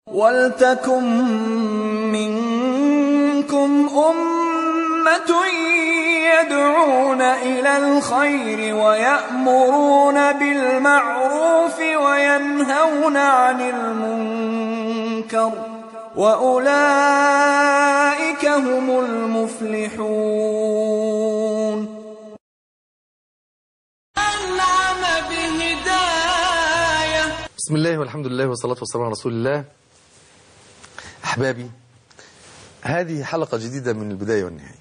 وَلْتَكُن مِّنكُمْ أُمَّةٌ يَدْعُونَ إِلَى الْخَيْرِ وَيَأْمُرُونَ بِالْمَعْرُوفِ وَيَنْهَوْنَ عَنِ الْمُنكَرِ ۚ وَأُولَٰئِكَ هُمُ الْمُفْلِحُونَ بسم الله والحمد لله والصلاة والسلام على رسول الله أحبابي هذه حلقة جديدة من البداية والنهاية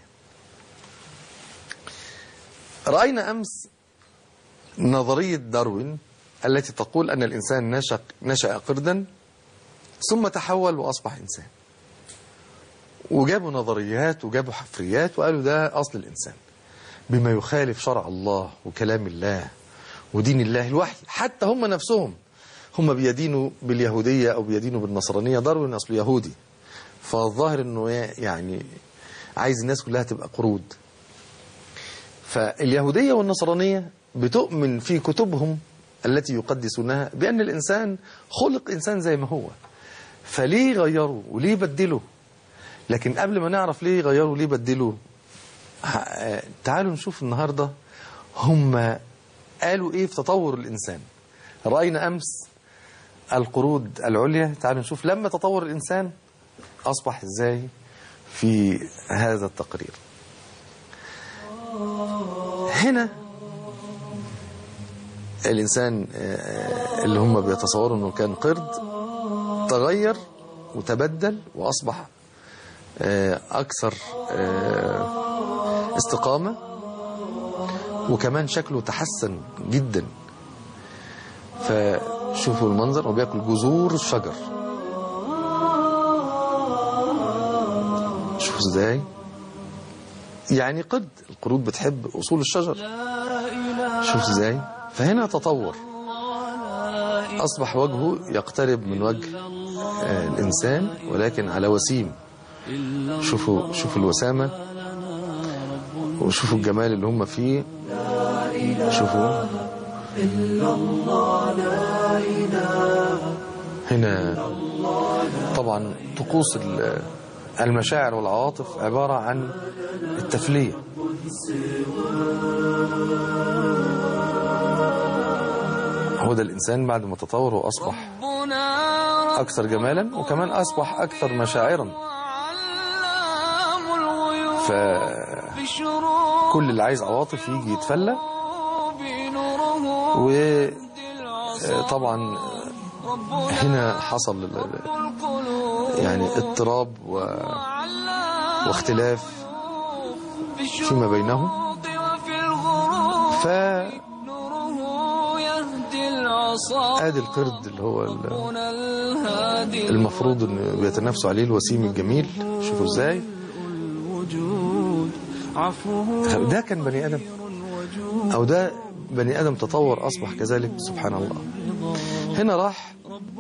رأينا أمس نظرية داروين التي تقول أن الإنسان نشأ, نشأ قردا ثم تحول وأصبح إنسان وجابوا نظريات وجابوا حفريات وقالوا ده أصل الإنسان بما يخالف شرع الله وكلام الله ودين الله الوحي حتى هم نفسهم هم بيدينوا باليهودية أو بيدينوا بالنصرانية داروين أصله يهودي فالظاهر أنه يعني عايز الناس كلها تبقى قرود فاليهودية والنصرانية بتؤمن في كتبهم التي يقدسونها بأن الإنسان خلق إنسان زي ما هو فليه غيروا وليه بدلوا لكن قبل ما نعرف ليه غيروا وليه بدلوا تعالوا نشوف النهاردة هم قالوا إيه في تطور الإنسان رأينا أمس القرود العليا تعالوا نشوف لما تطور الإنسان أصبح إزاي في هذا التقرير هنا الإنسان اللي هم بيتصوروا أنه كان قرد تغير وتبدل وأصبح أكثر استقامة وكمان شكله تحسن جدا فشوفوا المنظر وبياكل جذور الشجر شوفوا ازاي يعني قد القرود بتحب اصول الشجر شوف ازاي فهنا تطور اصبح وجهه يقترب من وجه الانسان ولكن على وسيم شوفوا شوفوا الوسامه وشوفوا الجمال اللي هم فيه شوفوا هنا طبعا طقوس المشاعر والعواطف عبارة عن التفلية هو ده الإنسان بعد ما تطور وأصبح أكثر جمالا وكمان أصبح أكثر مشاعرا فكل اللي عايز عواطف يجي يتفلى وطبعا هنا حصل يعني اضطراب و... واختلاف فيما بينهم ف ادي القرد اللي هو المفروض انه بيتنافسوا عليه الوسيم الجميل شوفوا ازاي ده كان بني ادم او ده بني ادم تطور اصبح كذلك سبحان الله هنا راح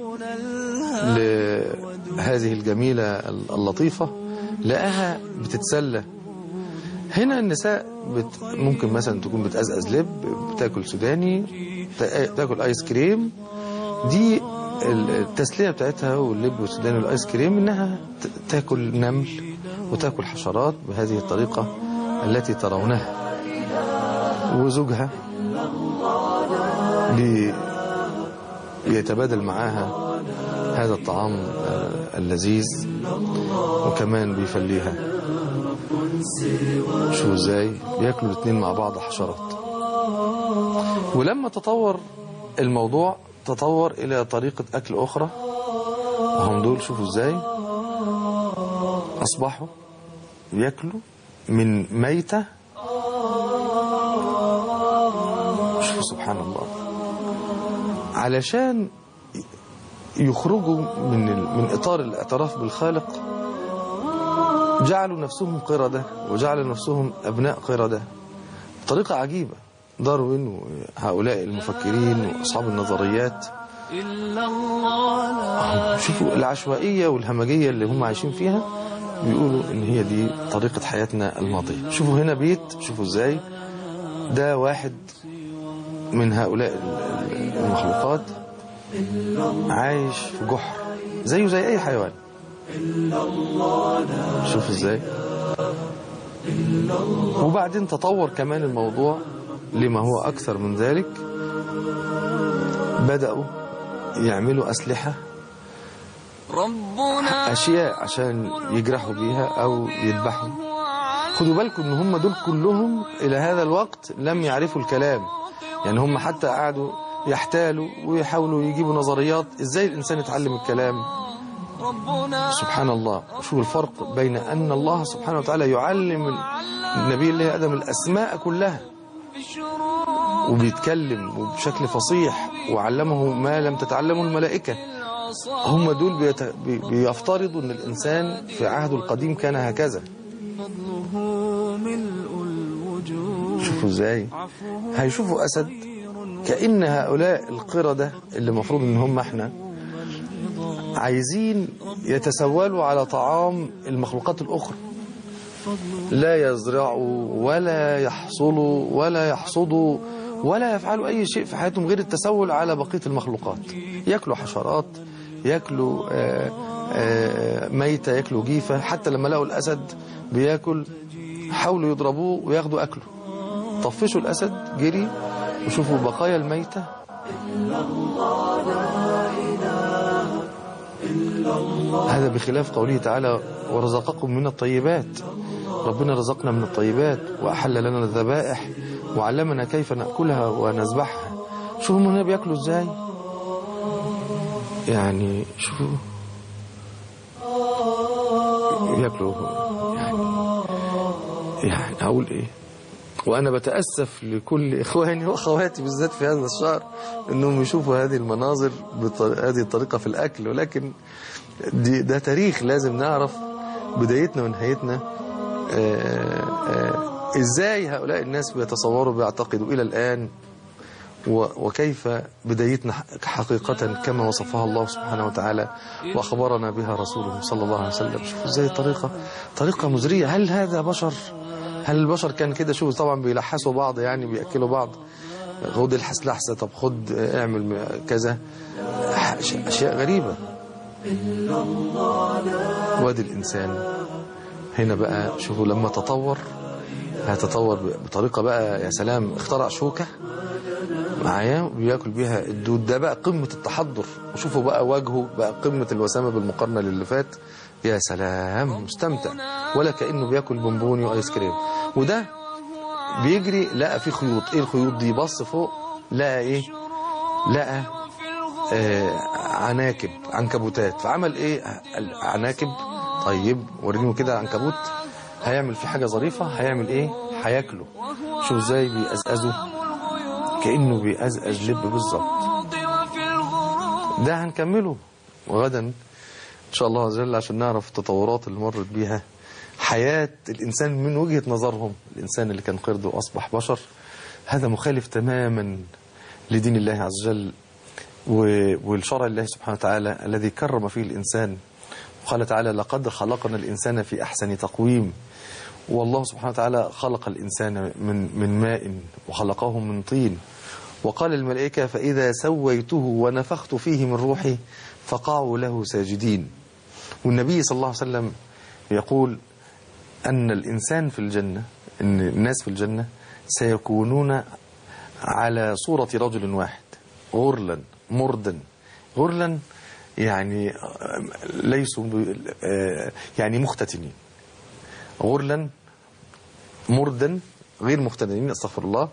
لهذه الجميلة اللطيفة لقاها بتتسلى هنا النساء بت ممكن مثلا تكون بتأزأز لب بتاكل سوداني تاكل ايس كريم دي التسلية بتاعتها واللب والسوداني والايس كريم انها تاكل نمل وتاكل حشرات بهذه الطريقة التي ترونها وزوجها بيتبادل معاها هذا الطعام اللذيذ وكمان بيفليها شو ازاي بياكلوا الاثنين مع بعض حشرات ولما تطور الموضوع تطور الى طريقة اكل اخرى وهم دول شوفوا ازاي اصبحوا ياكلوا من ميتة شوفوا سبحان الله علشان يخرجوا من من اطار الاعتراف بالخالق جعلوا نفسهم قردة وجعلوا نفسهم ابناء قردة بطريقة عجيبة داروين وهؤلاء المفكرين واصحاب النظريات شوفوا العشوائية والهمجية اللي هم عايشين فيها بيقولوا ان هي دي طريقة حياتنا الماضية شوفوا هنا بيت شوفوا ازاي ده واحد من هؤلاء المخلوقات عايش في جحر زيه زي أي حيوان شوف ازاي وبعدين تطور كمان الموضوع لما هو أكثر من ذلك بدأوا يعملوا أسلحة ربنا أشياء عشان يجرحوا بيها أو يذبحوا خدوا بالكم ان هم دول كلهم الى هذا الوقت لم يعرفوا الكلام يعني هم حتى قعدوا يحتالوا ويحاولوا يجيبوا نظريات ازاي الانسان يتعلم الكلام ربنا سبحان الله شوف الفرق بين ان الله سبحانه وتعالى يعلم النبي الله ادم الاسماء كلها بالشرور وبيتكلم وبشكل فصيح وعلمه ما لم تتعلمه الملائكة هم دول بيت... بي- بيفترضوا ان الانسان في عهده القديم كان هكذا فضله ملء الوجود شوفوا ازاي عفوه هيشوفوا اسد كأن هؤلاء القردة اللي المفروض ان هم احنا عايزين يتسولوا على طعام المخلوقات الأخرى لا يزرعوا ولا يحصلوا ولا يحصدوا ولا يفعلوا أي شيء في حياتهم غير التسول على بقية المخلوقات يأكلوا حشرات يأكلوا آه، آه، ميتة يأكلوا جيفة حتى لما لقوا الأسد بياكل حاولوا يضربوه وياخدوا أكله طفشوا الأسد جري وشوفوا بقايا الميتة هذا بخلاف قوله تعالى ورزقكم من الطيبات ربنا رزقنا من الطيبات وأحل لنا الذبائح وعلمنا كيف نأكلها ونذبحها شوفوا هنا بياكلوا ازاي يعني شوفوا بياكلوا يعني يعني هقول ايه وانا بتاسف لكل اخواني واخواتي بالذات في هذا الشهر انهم يشوفوا هذه المناظر بهذه الطريقه في الاكل ولكن دي ده تاريخ لازم نعرف بدايتنا ونهايتنا آه، آه، ازاي هؤلاء الناس بيتصوروا بيعتقدوا الى الان و- وكيف بدايتنا حقيقة كما وصفها الله سبحانه وتعالى وأخبرنا بها رسوله صلى الله عليه وسلم شوفوا ازاي الطريقة طريقة مزرية هل هذا بشر هل البشر كان كده شوفوا طبعا بيلحسوا بعض يعني بيأكلوا بعض خد الحس لحسة طب خد اعمل كذا أش- أشياء غريبة وادي الإنسان هنا بقى شوفوا لما تطور هيتطور بطريقة بقى يا سلام اخترع شوكة معايا وبياكل بيها الدود ده بقى قمة التحضر وشوفوا بقى وجهه بقى قمة الوسامة بالمقارنة للي فات يا سلام مستمتع ولا كأنه بياكل بونبوني وايس كريم وده بيجري لقى في خيوط ايه الخيوط دي بص فوق لقى ايه لقى آه عناكب عنكبوتات فعمل ايه عناكب طيب وريني كده عنكبوت هيعمل فيه حاجة ظريفة هيعمل ايه هياكله شوف ازاي بيقزقزه كأنه بيقزقز لب بالظبط وفي الغروب ده هنكمله وغدا ان شاء الله عز وجل عشان نعرف التطورات اللي مرت بيها حياة الإنسان من وجهة نظرهم الإنسان اللي كان قرد وأصبح بشر هذا مخالف تماما لدين الله عز وجل و- والشرع الله سبحانه وتعالى الذي كرم فيه الإنسان وقال تعالى لقد خلقنا الإنسان في أحسن تقويم والله سبحانه وتعالى خلق الإنسان من من ماء وخلقه من طين وقال الملائكة فإذا سويته ونفخت فيه من روحي فقعوا له ساجدين والنبي صلى الله عليه وسلم يقول أن الإنسان في الجنة أن الناس في الجنة سيكونون على صورة رجل واحد غرلا مردا غرلا يعني آه، ليسوا ب- آه، يعني مختتنين غرلا مردا غير مختتنين استغفر الله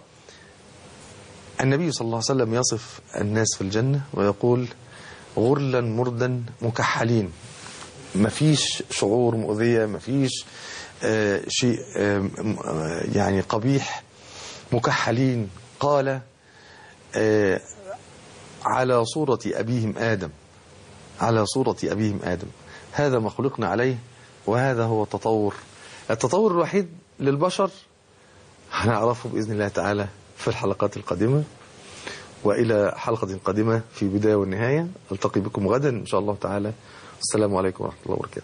النبي صلى الله عليه وسلم يصف الناس في الجنة ويقول غرلا مردا مكحلين مفيش شعور مؤذية مفيش آه، شيء آه، م- آه، يعني قبيح مكحلين قال آه، على صورة أبيهم آدم على صورة أبيهم آدم هذا ما خلقنا عليه وهذا هو التطور التطور الوحيد للبشر هنعرفه بإذن الله تعالى في الحلقات القادمة وإلى حلقة قادمة في بداية والنهاية ألتقي بكم غدا إن شاء الله تعالى السلام عليكم ورحمة الله وبركاته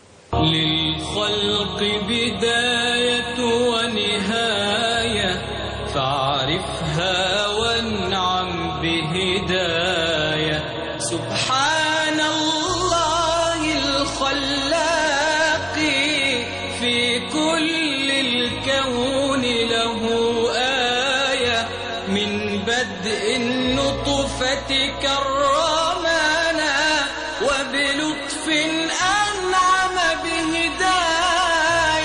للخلق بداية ونهاية فاعرفها وانعم بهداية سبحان الله كل الكون له آية من بدء النطفة كرمنا وبلطف أنعم بهداية